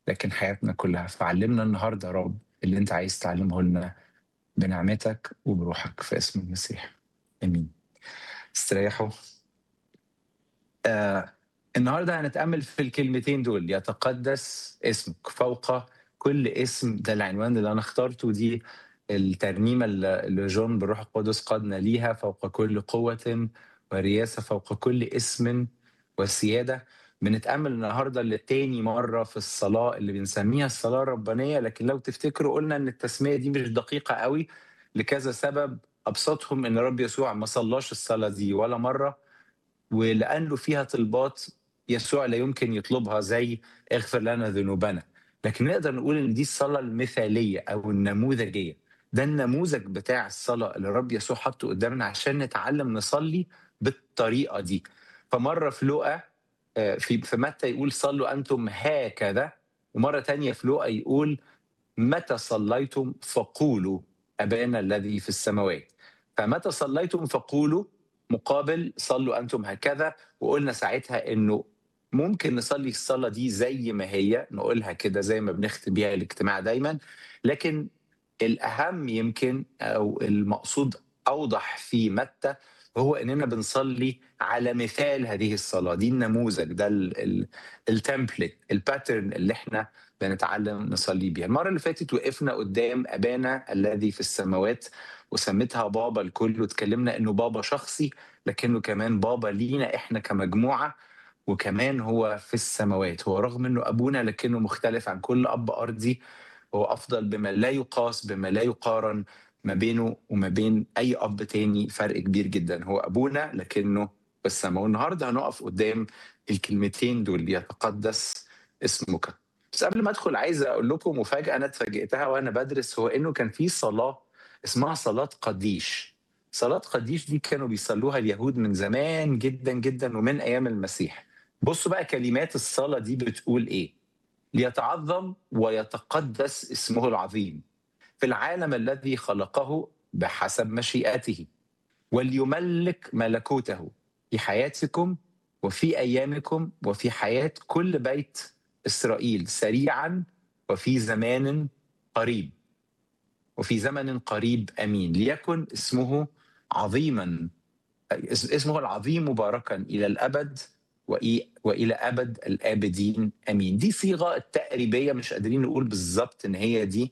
لكن حياتنا كلها فعلمنا النهارده يا رب اللي انت عايز تعلمه لنا بنعمتك وبروحك في اسم المسيح امين استريحوا آه النهارده هنتامل في الكلمتين دول يتقدس اسمك فوق كل اسم ده العنوان اللي انا اخترته دي الترنيمه اللي جون بالروح القدس قادنا ليها فوق كل قوه ورياسه فوق كل اسم وسياده بنتامل النهارده لتاني مره في الصلاه اللي بنسميها الصلاه الربانيه لكن لو تفتكروا قلنا ان التسميه دي مش دقيقه قوي لكذا سبب ابسطهم ان الرب يسوع ما صلاش الصلاه دي ولا مره ولانه فيها طلبات يسوع لا يمكن يطلبها زي اغفر لنا ذنوبنا لكن نقدر نقول ان دي الصلاه المثاليه او النموذجيه ده النموذج بتاع الصلاه اللي الرب يسوع حطه قدامنا عشان نتعلم نصلي بالطريقه دي فمره في لقا في في متى يقول صلوا انتم هكذا ومره تانية في لقا يقول متى صليتم فقولوا ابانا الذي في السماوات فمتى صليتم فقولوا مقابل صلوا انتم هكذا وقلنا ساعتها انه ممكن نصلي الصلاه دي زي ما هي نقولها كده زي ما بنختم بيها الاجتماع دايما لكن الاهم يمكن او المقصود اوضح في متى هو اننا بنصلي على مثال هذه الصلاه دي النموذج ده التمبلت الباترن اللي احنا بنتعلم نصلي بيها المره اللي فاتت وقفنا قدام ابانا الذي في السماوات وسميتها بابا الكل واتكلمنا انه بابا شخصي لكنه كمان بابا لينا احنا كمجموعه وكمان هو في السماوات هو رغم انه ابونا لكنه مختلف عن كل اب ارضي هو افضل بما لا يقاس بما لا يقارن ما بينه وما بين اي اب تاني فرق كبير جدا هو ابونا لكنه في السماء والنهارده هنقف قدام الكلمتين دول يتقدس اسمك بس قبل ما ادخل عايز اقول لكم مفاجاه انا اتفاجئتها وانا بدرس هو انه كان في صلاه اسمها صلاه قديش صلاه قديش دي كانوا بيصلوها اليهود من زمان جدا جدا ومن ايام المسيح بصوا بقى كلمات الصلاه دي بتقول ايه ليتعظم ويتقدس اسمه العظيم في العالم الذي خلقه بحسب مشيئته وليملك ملكوته في حياتكم وفي ايامكم وفي حياه كل بيت اسرائيل سريعا وفي زمان قريب وفي زمن قريب امين ليكن اسمه عظيما اسمه العظيم مباركا الى الابد والى ابد الابدين امين دي صيغه التقريبيه مش قادرين نقول بالظبط ان هي دي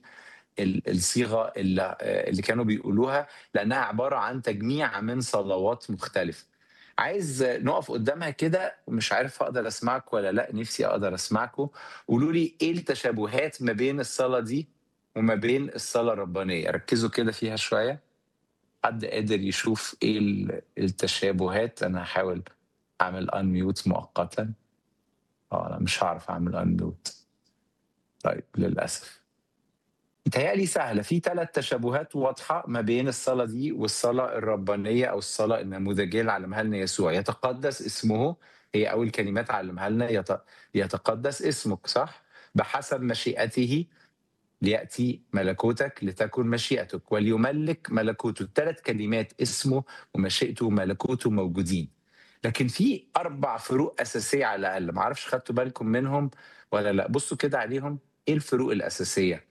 الصيغه اللي, اللي كانوا بيقولوها لانها عباره عن تجميع من صلوات مختلفه عايز نقف قدامها كده مش عارف اقدر اسمعك ولا لا نفسي اقدر اسمعكم قولوا لي ايه التشابهات ما بين الصلاه دي وما بين الصلاه الربانيه ركزوا كده فيها شويه حد قادر يشوف ايه التشابهات انا هحاول اعمل انميوت مؤقتا اه انا مش هعرف اعمل انميوت طيب للاسف متهيألي سهلة في ثلاث تشابهات واضحة ما بين الصلاة دي والصلاة الربانية أو الصلاة النموذجية اللي علمها لنا يسوع يتقدس اسمه هي أول كلمات علمها لنا يت... يتقدس اسمك صح بحسب مشيئته ليأتي ملكوتك لتكن مشيئتك وليملك ملكوته الثلاث كلمات اسمه ومشيئته وملكوته موجودين لكن في أربع فروق أساسية على الأقل معرفش خدتوا بالكم منهم ولا لا بصوا كده عليهم إيه الفروق الأساسية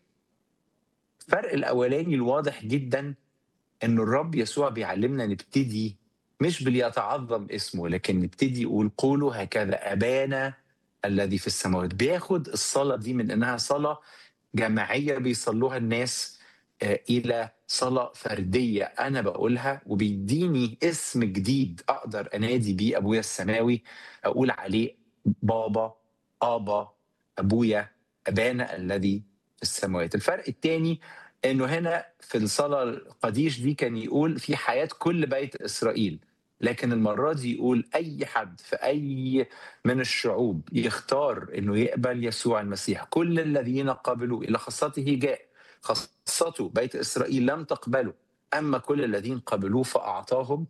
الفرق الاولاني الواضح جدا ان الرب يسوع بيعلمنا نبتدي مش بليتعظم اسمه لكن نبتدي يقول قولوا هكذا ابانا الذي في السماوات بياخد الصلاه دي من انها صلاه جماعيه بيصلوها الناس الى صلاه فرديه انا بقولها وبيديني اسم جديد اقدر انادي بيه ابويا السماوي اقول عليه بابا ابا ابويا ابانا الذي في السماوات الفرق الثاني انه هنا في الصلاه القديش دي كان يقول في حياه كل بيت اسرائيل لكن المره دي يقول اي حد في اي من الشعوب يختار انه يقبل يسوع المسيح كل الذين قبلوا الى خاصته جاء خاصته بيت اسرائيل لم تقبله اما كل الذين قبلوه فاعطاهم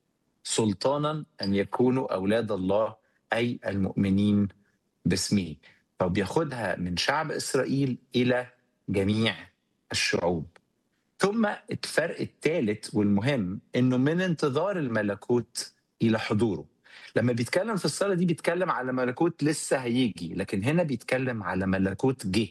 سلطانا ان يكونوا اولاد الله اي المؤمنين باسمه فبياخدها من شعب اسرائيل الى جميع الشعوب ثم الفرق الثالث والمهم انه من انتظار الملكوت الى حضوره لمّا بيتكلّم في الصلاة دي بيتكلّم على ملكوت لسه هييجي، لكن هنا بيتكلّم على ملكوت جِه.